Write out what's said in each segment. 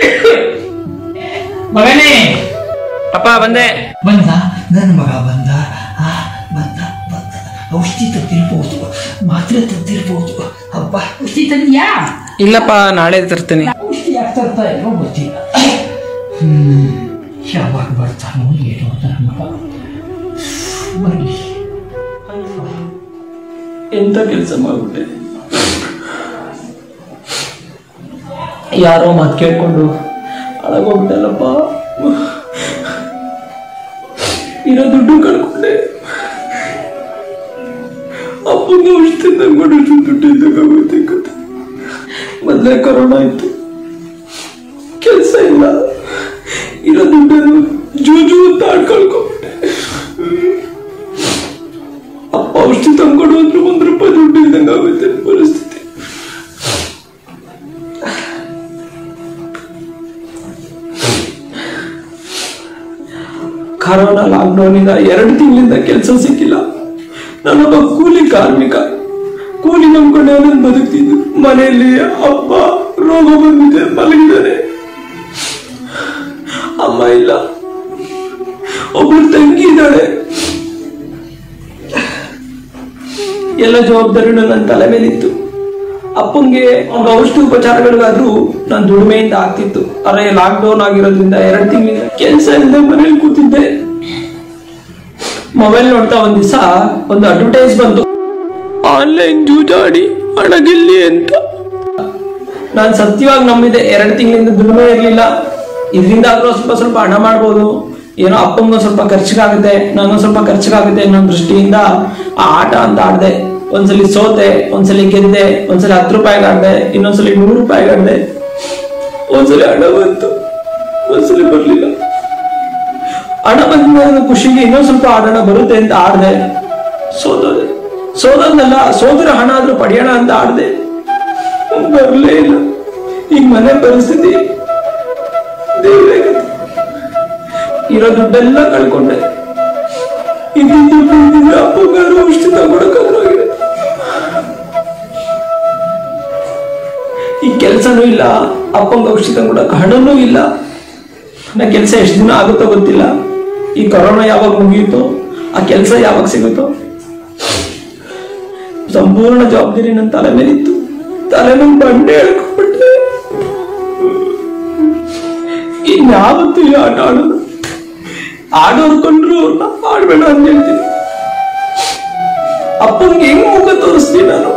ಮಗನೇ ಅಪ್ಪ ಬಂದೆ ಬಂದ ನನ್ನ ಮಗ ಬಂದ ಆ, ಬಂದ ಬಂದ ಔಷಧಿ ತಂದಿರ್ಬೋದು ಮಾತ್ರೆ ತಂದಿರ್ಬೋದು ಹಬ್ಬ ಔಷಧಿ ತಂದ್ಯಾ ಇಲ್ಲಪ್ಪ ನಾಳೆ ತರ್ತೀನಿ ಔಷಧಿ ಯಾಕೆ ತರ್ತಾ ಏನೋ ಗೊತ್ತಿಲ್ಲ ಹ್ಮ್ ಯಾವಾಗ ಬರ್ತಾನೋ ಏನೋ ನನ್ನ ಮಗ ಬರಲಿ ಎಂತ ಕೆಲಸ ಮಾಡ್ಬಿಟ್ಟೆ ಯಾರೋ ಮಾತು ಕೇಳ್ಕೊಂಡು ಅಳಗೋಗ್ಬಿಟ್ಟಲ್ಲಪ್ಪ ಇರೋ ದುಡ್ಡು ಕಳ್ಕೊಂಡೆ ಅಪ್ಪಂಗೆ ಔಷಧಿ ತಂದ್ಕೊಂಡು ದುಡ್ಡು ಇದ್ದಾಗುತ್ತೆ ಕತೆ ಮೊದಲೇ ಕೊರೋನಾ ಇತ್ತು ಕೆಲಸ ಇಲ್ಲ ಇರೋ ದುಡ್ಡನ್ನು ಜೂಜು ಅಂತ ಆಡ್ ಕಳ್ಕೊಂಡ್ಬಿಟ್ಟೆ ಅಪ್ಪ ಔಷಧಿ ತಂದ್ಕೊಂಡು ಅಂದ್ರೆ ಒಂದ್ ರೂಪಾಯಿ ದುಡ್ಡು ಇದ್ದಂಗೆ ಆಗುತ್ತೆ ಪರಿಸ್ಥಿತಿ ಕರೋನಾ ಲಾಕ್ಡೌನ್ ಇಂದ ಎರಡು ತಿಂಗಳಿಂದ ಕೆಲಸ ಸಿಕ್ಕಿಲ್ಲ ನಾನೊಬ್ಬ ಕೂಲಿ ಕಾರ್ಮಿಕ ಕೂಲಿ ನಂಬ್ಕೊಂಡೆ ನಾನು ಬದುಕ್ತಿದ್ದು ಮನೆಯಲ್ಲಿ ಅಪ್ಪ ರೋಗ ಬಂದಿದೆ ಮಲಗಿದ್ದಾರೆ ಅಮ್ಮ ಇಲ್ಲ ಒಬ್ಳು ತಂಗಿ ಇದ್ದಾಳೆ ಎಲ್ಲ ಜವಾಬ್ದಾರಿನೂ ನನ್ನ ತಲೆ ಮೇಲಿತ್ತು ಅಪ್ಪಂಗೆ ಒಂದು ಔಷಧಿ ಉಪಚಾರಗಳಿಗಾದ್ರೂ ನಾನು ದುಡಿಮೆಯಿಂದ ಆಗ್ತಿತ್ತು ಅರೆ ಲಾಕ್ಡೌನ್ ಆಗಿರೋದ್ರಿಂದ ಎರಡು ತಿಂಗಳಿಂದ ಕೆಲಸ ಇಲ್ಲದೆ ಮನೇಲಿ ಕೂತಿದ್ದೆ ಮೊಬೈಲ್ ನೋಡ್ತಾ ಒಂದ್ ದಿವಸ ಒಂದು ಅಡ್ವರ್ಟೈಸ್ ಬಂತು ಆನ್ಲೈನ್ ಜೂಜಾಡಿ ಹಣ ಗೆಲ್ಲಿ ಅಂತ ನಾನು ಸತ್ಯವಾಗಿ ನಂಬಿದೆ ಎರಡು ತಿಂಗಳಿಂದ ದುಡಿಮೆ ಇರಲಿಲ್ಲ ಇದರಿಂದ ಆದ್ರೂ ಸ್ವಲ್ಪ ಸ್ವಲ್ಪ ಹಣ ಮಾಡ್ಬೋದು ಏನೋ ಅಪ್ಪಂಗೂ ಸ್ವಲ್ಪ ಖರ್ಚಿಗಾಗುತ್ತೆ ನನಗೂ ಸ್ವಲ್ಪ ಖರ್ಚಿಗಾಗುತ್ತೆ ಅನ್ನೋ ದೃಷ್ಟಿಯಿಂದ ಆ ಆಟ ಅಂತ ಆಡ್ದೆ ಒಂದ್ಸಲಿ ಸೋತೆ ಒಂದ್ಸಲಿ ಗೆದ್ದೆ ಒಂದ್ಸಲಿ ಹತ್ತು ರೂಪಾಯಿಗೆ ಆಡ್ದೆ ಇನ್ನೊಂದ್ಸಲಿ ನೂರು ರೂಪಾಯಿಗೆ ಆಡ್ದೆ ಒಂದ್ಸಲಿ ಹಣ ಬಂತು ಒಂದ್ಸಲಿ ಬರ್ಲಿಲ್ಲ ಹಣ ಬಂದ ಖುಷಿಗೆ ಇನ್ನೊಂದ್ ಸ್ವಲ್ಪ ಆಡೋಣ ಬರುತ್ತೆ ಅಂತ ಆಡ್ದೆ ಸೋತೋದೆ ಸೋದೋದ್ನಲ್ಲ ಸೋದರ ಹಣ ಆದ್ರೂ ಪಡೆಯೋಣ ಅಂತ ಆಡ್ದೆ ಬರ್ಲೇ ಇಲ್ಲ ಈಗ ಮನೆ ಪರಿಸ್ಥಿತಿ ದೇವ್ರೇ ಗತಿ. ಇರೋ ದುಡ್ಡೆಲ್ಲ ಕಳ್ಕೊಂಡೆ ಇದ್ದಿದ್ದ ದುಡ್ಡು ಇದ್ದಿದ್ರೆ ಅಪ್ಪಗಾರು ಔಷಧಿ ತಗೊಳಕ್ಕಾದ್ರೂ ಆಗಿದೆ ಈ ಕೆಲ್ಸನೂ ಇಲ್ಲ ಅಪ್ಪಂಗ ಔಷಧಿ ತಗೊಳಕ್ ಹಣನೂ ಇಲ್ಲ ನನ್ನ ಕೆಲಸ ಎಷ್ಟು ದಿನ ಆಗುತ್ತೋ ಗೊತ್ತಿಲ್ಲ ಈ ಕೊರೋನಾ ಯಾವಾಗ ಮುಗಿಯುತ್ತೋ ಆ ಕೆಲಸ ಯಾವಾಗ ಸಿಗುತ್ತೋ ಸಂಪೂರ್ಣ ಜವಾಬ್ದಾರಿ ನನ್ನ ತಲೆ ಮೇಲಿತ್ತು ತಲೆ ಮೇಲೆ ಬಂಡೆ ಹೇಳ್ಕೊಂಡ್ಬಿಟ್ಟೆ ಇನ್ಯಾವತ್ತು ಈ ಆಟ ಆಡೋದು ಆಡೋರು ಕೊಂಡ್ರು ಅವ್ರನ್ನ ಆಡ್ಬೇಡ ಅಂತ ಹೇಳ್ತೀನಿ ಅಪ್ಪಂಗೆ ಹೆಂಗ್ ಮುಖ ತೋರಿಸ್ತೀನಿ ನಾನು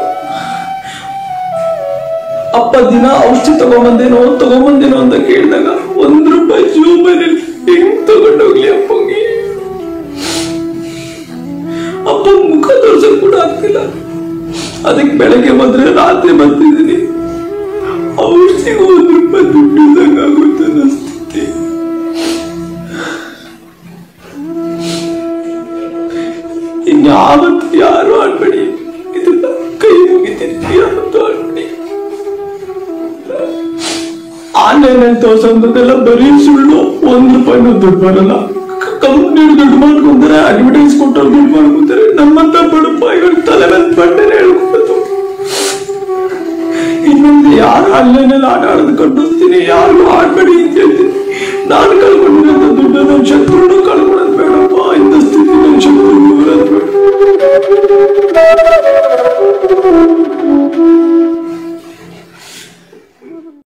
ಅಪ್ಪ ದಿನ ಔಷಧಿ ತಗೊಂಬಂದೇನೋ ತಗೊಂಬಂದೇನೋ ಅಂತ ಕೇಳಿದಾಗ ಒಂದ್ ರೂಪಾಯಿ ಜೀವನಲ್ಲಿ ಹೆಂಗ್ ತಗೊಂಡೋಗ್ಲಿ ಅಪ್ಪಂಗೆ ಅಪ್ಪ ಮುಖ ತೋರ್ಸಕ್ ಕೂಡ ಆಗ್ತಿಲ್ಲ ಅದಕ್ಕೆ ಬೆಳಗ್ಗೆ ಬಂದ್ರೆ ರಾತ್ರಿ ಬರ್ತಿದ್ದೀನಿ ಔಷಧಿಗೆ ಒಂದ್ ರೂಪಾಯಿ ದುಡ್ಡು ಇದ್ದಂಗಾಗುತ್ತೆ ನನ್ನ ಸ್ಥಿತಿ ಇನ್ಯಾವತ್ತು ಯಾರು ಆಡ್ಬೇಡಿ ಇದನ್ನ ಕೈ ಮುಗಿತೀನಿ ಯಾವತ್ತು ಆಡ್ಬೇಡಿ ಆನ್ಲೈನ್ ಅಲ್ಲಿ ತೋರ್ಸೋದೆಲ್ಲ ಬರೀ ಸುಳ್ಳು ಒಂದ್ ರೂಪಾಯಿನೂ ದುಡ್ಡು ಬರಲ್ಲ ಕಂಪ್ನಿ ದುಡ್ಡು ಮಾಡ್ಕೊಂತಾರೆ ಅಡ್ವರ್ಟೈಸ್ ಕೊಟ್ಟವ್ರು ದುಡ್ಡು ಮಾಡ್ಕೊಂತಾರೆ ನಮ್ಮಂತ ಬಡಪಾಯಿಗಳು ತಲೆ ಮೇಲೆ ಬಂಡನೆ ಹೇಳ್ಕೊಳ್ತು ಇನ್ನೊಂದು ಯಾರು ಆನ್ಲೈನ್ ಅಲ್ಲಿ ಆಟ ಆಡೋದು ಕಂಡಿರ್ತೀನಿ ಯಾರು ಆಡ್ಬೇಡಿ ಅಂತ ಹೇಳ್ತೀನಿ ನಾನು ಕಳ್ಕೊಂಡಿರೋ ದುಡ್ಡು ನನ್ನ ಶತ್ರುನು ಕಳ್ಕೊಳ್ಳೋದು ಬೇಡಪ್ಪ ಇಂಥ ಸ್ಥಿತಿ ನನ್ನ ಶತ್ರು ಬೇಡ